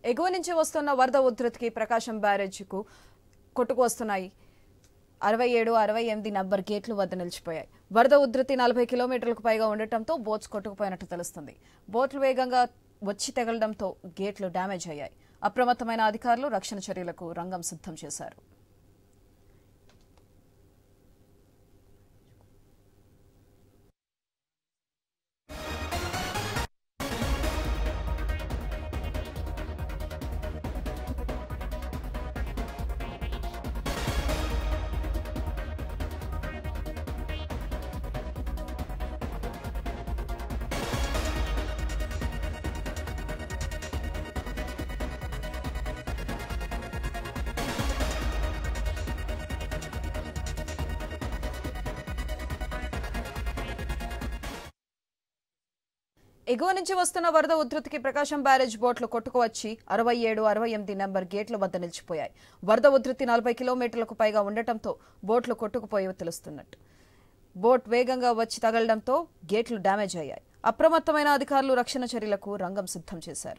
ఎగువ నుంచి వస్తున్న వరద ఉధృతికి ప్రకాశం బ్యారేజ్కు కొట్టుకు వస్తున్నాయి అరవై ఏడు అరవై ఎనిమిది నంబర్ గేట్లు వద్ద నిలిచిపోయాయి వరద ఉధృతి నలభై కిలోమీటర్లకు పైగా ఉండటంతో బోట్స్ కొట్టుకుపోయినట్టు తెలుస్తుంది బోట్లు వేగంగా వచ్చి తగలడంతో గేట్లు డ్యామేజ్ అయ్యాయి అప్రమత్తమైన అధికారులు రక్షణ చర్యలకు రంగం సిద్ధం చేశారు ఎగువ నుంచి వస్తున్న వరద ఉధృతికి ప్రకాశం బ్యారేజ్ బోట్లు కొట్టుకువచ్చి అరవై ఏడు అరవై ఎనిమిది నంబర్ గేట్ల వద్ద నిలిచిపోయాయి వరద ఉధృతి నలభై కిలోమీటర్లకు పైగా ఉండటంతో బోట్లు కొట్టుకుపోయి తెలుస్తున్నట్టు బోట్ వేగంగా వచ్చి తగలడంతో గేట్లు డ్యామేజ్ అయ్యాయి అప్రమత్తమైన అధికారులు రక్షణ చర్యలకు రంగం సిద్ధం చేశారు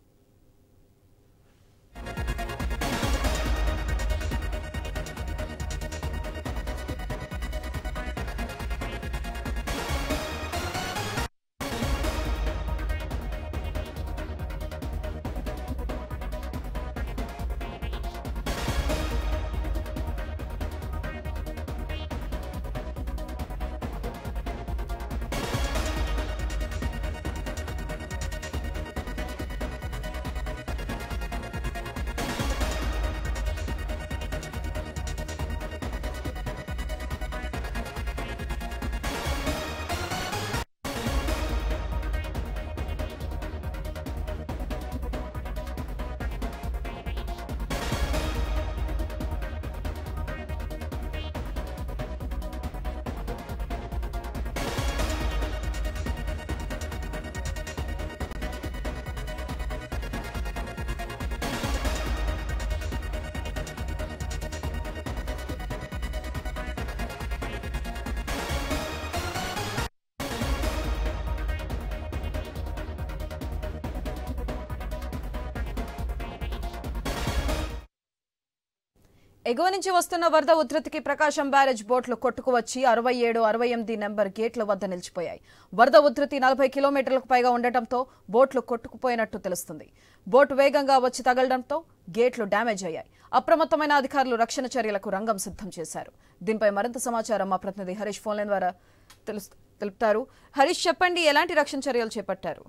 ఎగువ నుంచి వస్తున్న వరద ఉధృతికి ప్రకాశం బ్యారేజ్ బోట్లు కొట్టుకువచ్చి అరవై ఏడు అరవై ఎనిమిది నెంబర్ గేట్ల వద్ద నిలిచిపోయాయి వరద ఉధృతి నలభై కిలోమీటర్లకు పైగా ఉండటంతో బోట్లు కొట్టుకుపోయినట్టు తెలుస్తుంది బోటు వేగంగా వచ్చి తగలడంతో గేట్లు డ్యామేజ్ అయ్యాయి అప్రమత్తమైన అధికారులు రక్షణ చర్యలకు రంగం సిద్ధం చేశారు దీనిపై మరింత సమాచారం మా ప్రతినిధి హరీష్ ఫోన్లైన్ ద్వారా తెలుసు తెలుపుతారు హరీష్ చెప్పండి ఎలాంటి రక్షణ చర్యలు చేపట్టారు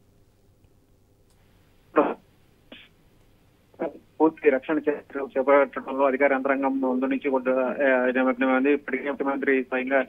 పూర్తి రక్షణ చర్యలు చేపట్టడంలో అధికార యంత్రాంగం ముందు నుంచి కూడా ఆ, నిమగ్నమైంది ఇప్పటికే ముఖ్యమంత్రి స్వయంగా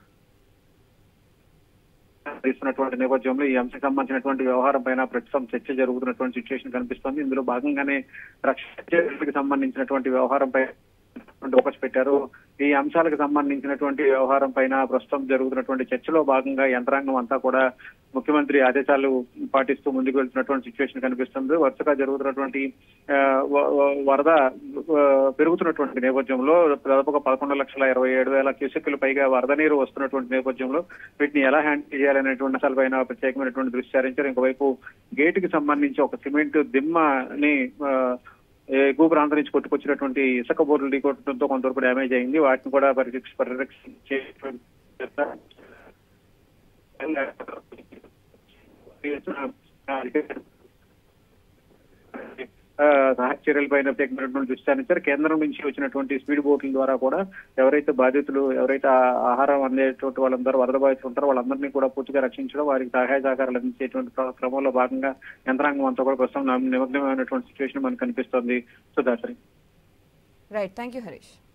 తీసుకున్నటువంటి నేపథ్యంలో ఈ అంశం సంబంధించినటువంటి వ్యవహారం పైన ప్రస్తుతం చర్చ జరుగుతున్నటువంటి సిచ్యువేషన్ కనిపిస్తోంది ఇందులో భాగంగానే రక్షణ చర్యలకు సంబంధించినటువంటి వ్యవహారం పై ఫోకస్ పెట్టారు ఈ అంశాలకు సంబంధించినటువంటి వ్యవహారం పైన ప్రస్తుతం జరుగుతున్నటువంటి చర్చలో భాగంగా యంత్రాంగం అంతా కూడా ముఖ్యమంత్రి ఆదేశాలు పాటిస్తూ ముందుకు వెళ్తున్నటువంటి సిచ్యువేషన్ కనిపిస్తుంది వరుసగా జరుగుతున్నటువంటి ఆ, వ- వ- వరద ఆ, పెరుగుతున్నటువంటి నేపథ్యంలో దాదాపుగా పదకొండు లక్షల ఇరవై ఏడు వేల క్యూసెక్లు పైగా వరద నీరు వస్తున్నటువంటి నేపథ్యంలో వీటిని ఎలా హ్యాండిల్ చేయాలనేటువంటి అంశాలపైన ప్రత్యేకమైనటువంటి దృష్టి సారించారు ఇంకోవైపు గేట్ కి సంబంధించి ఒక సిమెంట్ దిమ్మని ఆ, ఎగువ ప్రాంతం నుంచి కొట్టుకొచ్చినటువంటి ఇసుక బోర్లు ఢీకొట్టడంతో కొంతవరకు డ్యామేజ్ అయింది వాటిని కూడా పరిరక్ష పరిరక్షించే సహాయ చర్యలపైన ప్రత్యేకమైనటువంటి దృష్టి సారించారు కేంద్రం నుంచి వచ్చినటువంటి స్పీడ్ బోట్ల ద్వారా కూడా ఎవరైతే బాధితులు ఎవరైతే ఆ ఆహారం అందేటువంటి వాళ్ళందరూ వరద బాధితులు ఉంటారో వాళ్ళందరినీ కూడా పూర్తిగా రక్షించడం వారికి సహాయ సహకారాలు అందించేటువంటి క్ర- క్రమంలో భాగంగా యంత్రాంగం అంతా కూడా ప్రస్తుతం నిమగ్నమైనటువంటి సిచ్యువేషన్ మనకు కనిపిస్తోంది Sudhashree right thank you Harish